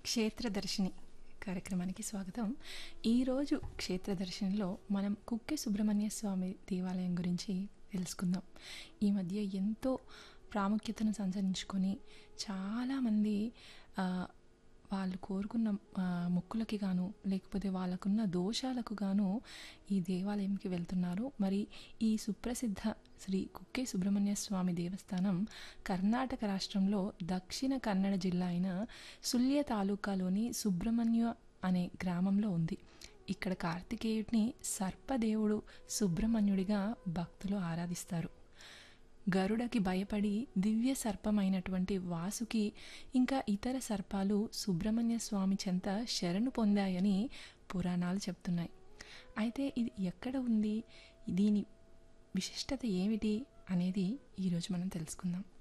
క్షేత్రదర్శిని కార్యక్రమానికి స్వాగతం ఈరోజు క్షేత్రదర్శినిలో మనం కుక్కె సుబ్రహ్మణ్య స్వామి దేవాలయం గురించి తెలుసుకుందాం ఈ మధ్య ఎంతో ప్రాముఖ్యతను సంతరించుకొని చాలామంది ఆ, వాళ్ళు కోరుకున్న ఆ, మొక్కులకి గాను లేకపోతే వాళ్ళకున్న దోషాలకు గాను ఈ దేవాలయంకి వెళ్తున్నారు మరి ఈ సుప్రసిద్ధ శ్రీ కుక్కే సుబ్రహ్మణ్య స్వామి దేవస్థానం కర్ణాటక రాష్ట్రంలో దక్షిణ కన్నడ జిల్లా అయిన సుల్య తాలూకాలోని సుబ్రహ్మణ్య అనే గ్రామంలో ఉంది ఇక్కడ కార్తికేయుడిని సర్పదేవుడు సుబ్రహ్మణ్యుడిగా భక్తులు ఆరాధిస్తారు గరుడకి భయపడి దివ్య సర్పమైనటువంటి వాసుకి ఇంకా ఇతర సర్పాలు సుబ్రహ్మణ్య స్వామి చెంత శరణు పొందాయని పురాణాలు చెప్తున్నాయి అయితే ఇది ఎక్కడ ఉంది దీని విశిష్టత ఏమిటి అనేది ఈరోజు మనం తెలుసుకుందాం